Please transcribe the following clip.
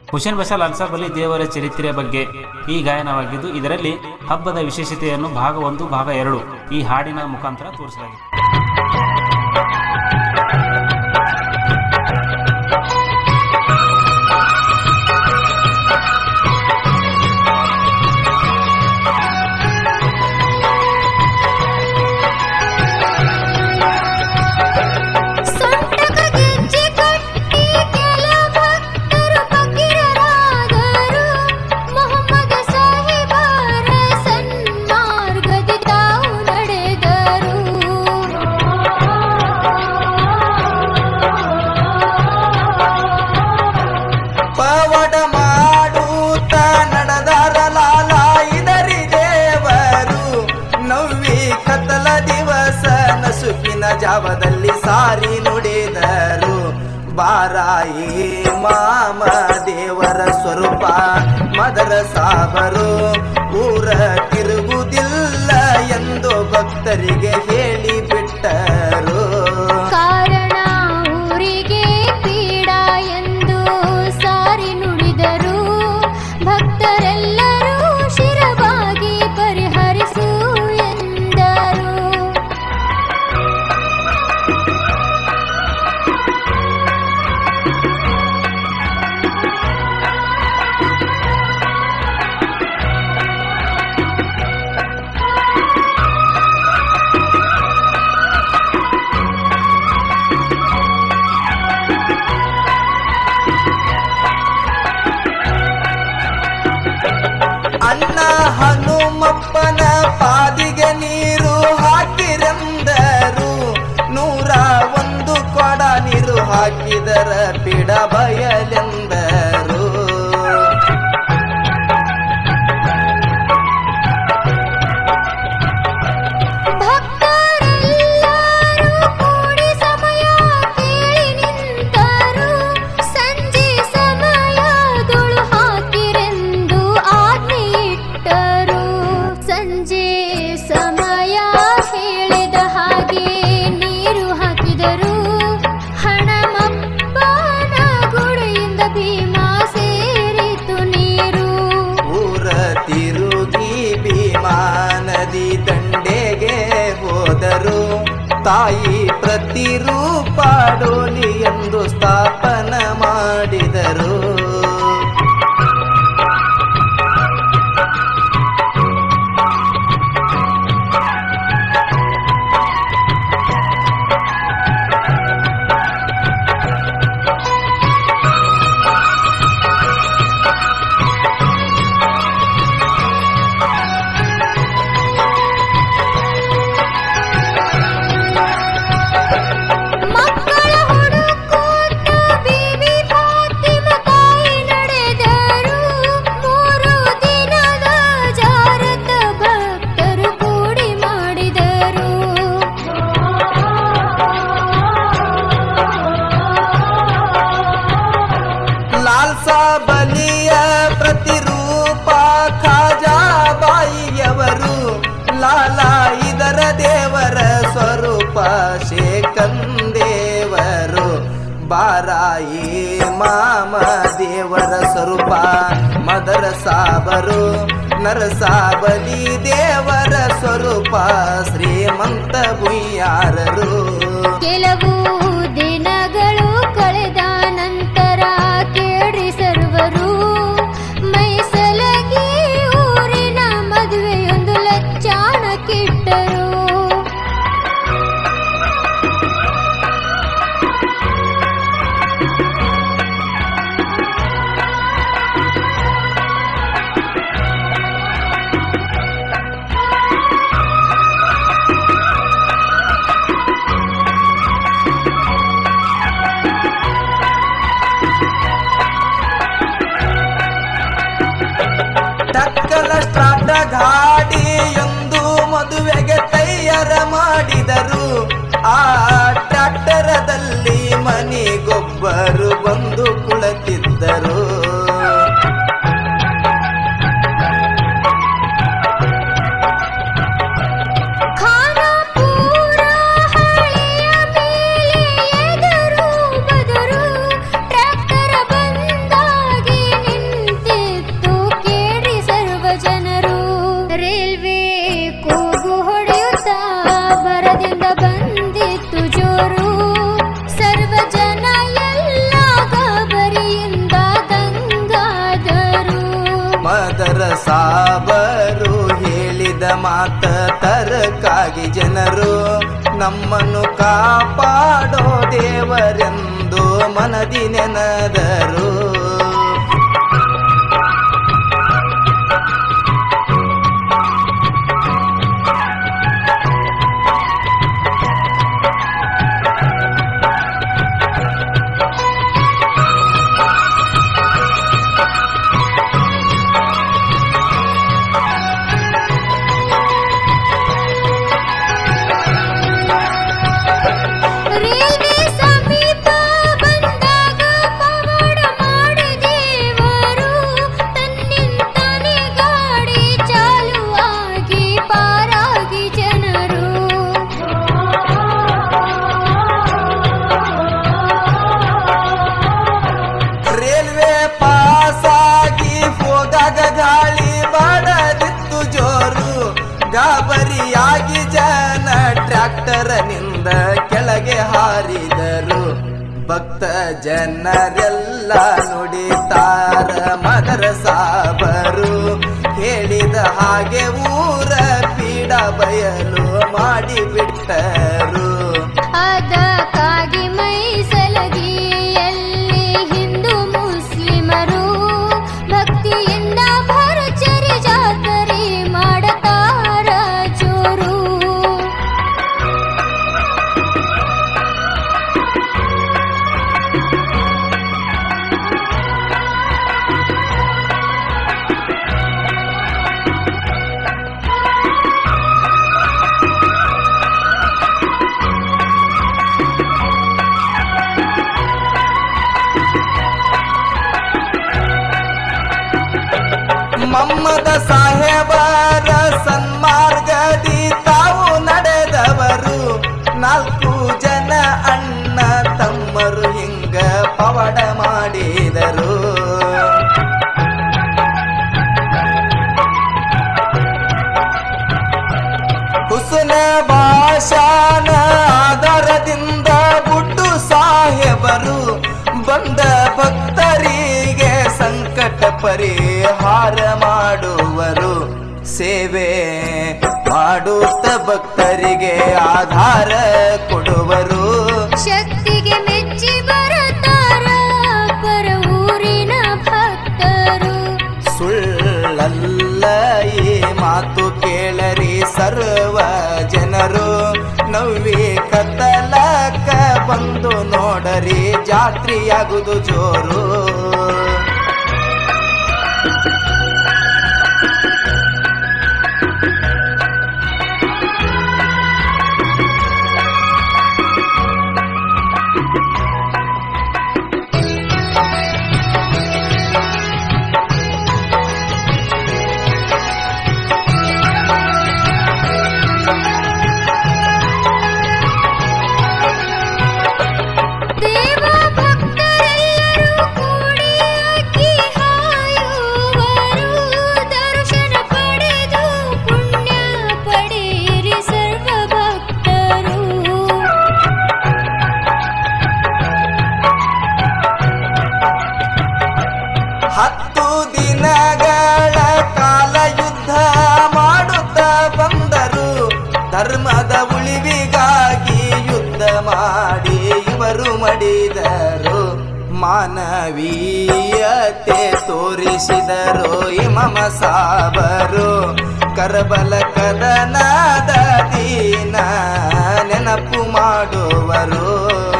ಹುಸೇನ್ ಬಶಾಲ್ ಅಲ್ಸಾಬಲಿ ದೇವರ ಚರಿತ್ರೆಯ ಬಗ್ಗೆ ಈ ಗಾಯನವಾಗಿದ್ದು ಇದರಲ್ಲಿ ಹಬ್ಬದ ವಿಶೇಷತೆಯನ್ನು ಭಾಗ ಒಂದು ಭಾಗ ಎರಡು ಈ ಹಾಡಿನ ಮುಖಾಂತರ ತೋರಿಸಲಾಗಿದೆ ಸೊಂಟಕ ಗೆಜ್ಜೆ ಕಟ್ಟಿ ಕೆಲ ಭಕ್ತರು ಫಕೀರರಾದರು. ಮೊಹಮ್ಮದ ಸಾಹಿಬರ ಸನ್ಮಾರ್ಗದಿ ತಾವು ನಡೆದರು ಪವಡ ಮಾಡುತ್ತ ನಡೆದಾರ ಲಾಲ ಇದರಿ ದೇವರು ನವ್ವಿ ಕತ್ತಲ ದಿವಸ ನಸುಕಿನ ಜಾವದಲ್ಲಿ ಸಾರಿ ನುಡಿದರು ಬಾರಾಯಿ ಮಾಮ ದೇವರ ಸ್ವರೂಪ ಮದರ ಸಾಬರು ಊರ ತಿರುಗುವುದಿಲ್ಲ ಎಂದು ಭಕ್ತರಿಗೆ ಹೇಳಿಬಿಟ್ಟರು ಕಾರಣ ಊರಿಗೆ ಪೀಡ ಎಂದು ಸಾರಿ ನುಡಿದರು ಭಕ್ತರೆಲ್ಲರೂ ಶಿರವಾಗಿ ಪರಿಹರಿಸು ಎಂದರು ಅಣ್ಣ ಹನುಮಪ್ಪನ ಪಾದಿಗೆ ನೀರು ಹಾಕಿರೆಂದರು ನೂರ ಒಂದು ಕೊಡ ನೀರು ಹಾಕಿದರ ಬಿಡ ಬಯಲೆಂದರು ಭಕ್ತರೆಲ್ಲರೂ ಕೂಡಿ ಸಮಯ ಕೇಳಿ ನಿಂತರು ಸಂಜೆ ಸಮಯದೊಳು ಹಾಕಿರೆಂದು ಆಜ್ಞೆ ಇಟ್ಟರು ಸಂಜೆ ಸಮಯ ಹೇಳಿದ ಹಾಗೆ ನೀರು ಹಾಕಿದರು ಹಣಮಪ್ಪನ ಗುಡಿಯಿಂದ ಭೀಮಾ ಸೇರಿತು ನೀರು ಊರ ತಿರುಗಿ ಭೀಮಾ ನದಿ ದಂಡೆಗೆ ಹೋದರು ತಾಯಿ ಪ್ರತಿರೂಪ ಡೋಲಿ ಎಂದು ಸ್ಥಾಪನ ಮಾಡಿದರು ಮಕ್ಕಳ ಹುಡುಕೋತ ಬೀಬಿ ಫಾತಿಮ ತಾಯಿ ನಡೆದರು ಮೂರು ದಿನದ ಜಾರತ ಭಕ್ತರು ಕೂಡಿ ಮಾಡಿದರು ಲಾಲ್ಸಾ ಬಲಿಯ ಪ್ರತಿರೂಪ ಖಾಜಾಬಾಯಿಯವರು ಲಾಲಾ ಇದರ ದೇವರ ಸ್ವರೂಪ ಶೇಕಂದೇವರು ಬಾರಾಯಿ ಮಾಮ ದೇವರ ಸ್ವರೂಪ ಮದರ ಸಾಬರು ನರಸಾಬಲಿ ದೇವರ ಸ್ವರೂಪ ಶ್ರೀಮಂತ ಭುಯ್ಯಾರರು ಕೆಲವು ದಿನಗಳು ಕಳೆದ ನಂತರ ಕೇಳಿ ಸರ್ವರು ಮೈಸಲಗಿ ಊರಿನ ಮದುವೆಯೊಂದು ಲಚ್ಚಾಣ ಕಿಟ್ಟರು ಟಕ್ಕಲ ಸ್ಟಾರ್ಟ ಗಾಡಿ ಎಂದು ಮದುವೆಗೆ ತಯಾರ ಮಾಡಿದರು ಆ ಟ್ರ್ಯಾಕ್ಟರದಲ್ಲಿ ಮನೆಗೊಬ್ಬರು ಬಂದು ಕುಳಿತಿದ್ದರು ಖಾನಾಪುರ ಹಳ್ಳಿಯ ಮೇಲೆ ಎದರು ಬದರು ಟ್ರ್ಯಾಕ್ಟರ ಬಂದಾಗಿ ಸಾಬರು ಹೇಳಿದ ಮಾತ ತರಕಾಗಿ ಜನರು ನಮ್ಮನ್ನು ಕಾಪಾಡೋ ದೇವರೆಂದು ಮನದಿ ನೆನದರು ರೈಲ್ವೆ ಸಮೀಪ ಬಂದಾಗ ಪವಾಡ ಮಾಡಿ ದೇವರು ತನ್ನಿಂತಾನೆ ಗಾಡಿ ಚಾಲು ಆಗಿ ಪಾರಾಗಿ ಜನರು ರೈಲ್ವೆ ಪಾಸಾಗಿ ಹೋದಾಗ ಗಾಳಿ ಬಡದಿತ್ತು ಜೋರು ಗಾಬರಿಯಾಗಿ ಜನ ಟ್ರ್ಯಾಕ್ಟರ್ನಿಂದ ಕೆಳಗೆ ಹಾರಿದರು ಭಕ್ತ ಜನರೆಲ್ಲ ನುಡಿತಾರ ಮದರ ಸಾಬರು ಹೇಳಿದ ಹಾಗೆ ಊರ ಪೀಡ ಬಯಲು ಮಾಡಿಬಿಟ್ಟರು ಅದಕ್ಕಾಗಿ ಮೈಸಲಗಿಯಲ್ಲಿ ಹಿಂದೂ ಮುಸ್ಲಿಮರು ಭಕ್ತಿಯಿಂದ ಭರಚರಿ ಜಾತರೆ ಮಾಡತಾರ ಚೋರು ಮಮ್ಮದ ಸಾಹೇಬರ ಸನ್ಮಾರ್ಗದಿ ತಾವು ನಡೆದವರು ನಾಲ್ಕು ಜನ ಅಣ್ಣ ತಮ್ಮರು ಹಿಂಗ ಪವಡ ಮಾಡಿದರು ಹುಸನ ಭಾಷಾನ ಆಧಾರದಿಂದ ಬುಡ್ಡು ಸಾಹೇಬರು ಬಂದ ಭಕ್ತರಿಗೆ ಸಂಕಟ ಪರಿಹಾರ ಮಾಡುವರು ಸೇವೆ ಮಾಡುತ್ತ ಭಕ್ತರಿಗೆ ಆಧಾರ ಕೊಡುವರು ಶಕ್ತಿಗೆ ಮೆಚ್ಚಿ ಬರುತ್ತಾರ ಪರ ಊರಿನ ಭಕ್ತರು ಸುಳ್ಳಲ್ಲ ಈ ಮಾತು ಕೇಳರಿ ಸರ್ವ ಜನರು ನವ್ವಿ ಕತ್ತಲಕ್ಕ ಬಂದು ನೋಡರಿ ಜಾತ್ರೆಯಾಗುದು ಜೋರು ದೇವ ಭಕ್ತರೆಲ್ಲರೂ ಕೂಡಿ ಅಕ್ಕಿ ಹಾಯುವರು ದರ್ಶನ ಪಡೆದು ಪುಣ್ಯ ಪಡೆಯಿರಿ ಸರ್ವ ಭಕ್ತರು ಹತ್ತು ದಿನಗಳ ಕಾಲ ಯುದ್ಧ ಮಾಡುತ್ತ ಬಂದರು ಧರ್ಮದ ಉಳಿವಿಗಾಗಿ ಯುದ್ಧ ಮಾಡಿ ಇವರು ಮಡಿದರು ಮಾನವೀಯತೆ ತೋರಿಸಿದರು ಇಮಮ ಸಾಬರು ಕರಬಲ ಕದನದ ದೀನ ನೆನಪು ಮಾಡುವರು